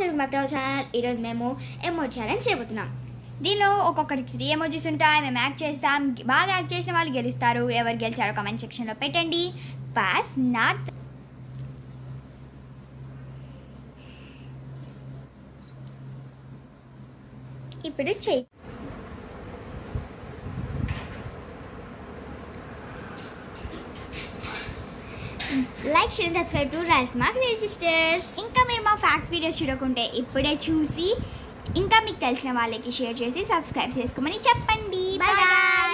welcome back to our channel ఈరోజు మేము ఎమో ఛాలెంజ్ చేయబోతున్నాం దీనిలో ఒక్కొక్కరికి త్రీ ఎమోజీస్ ఉంటాయి మేము యాక్ట్ చేస్తాం బాగా యాక్ట్ చేసిన వాళ్ళు గెలుస్తారు ఎవరు గెలిచారో కమెంట్ సెక్షన్లో పెట్టండి పాస్ నాట్ ఇప్పుడు చెయ్యి లైక్ షేర్ సబ్స్క్రైబ్ టు రైస్ మా క్రేజీ సిస్టర్స్ ఇంకా మీరు మా ఫ్యాక్స్ వీడియోస్ చూడకుంటే ఇప్పుడే చూసి ఇంకా మీకు తెలిసిన వాళ్ళకి షేర్ చేసి సబ్స్క్రైబ్ చేసుకోమని చెప్పండి బాయ్ బాయ్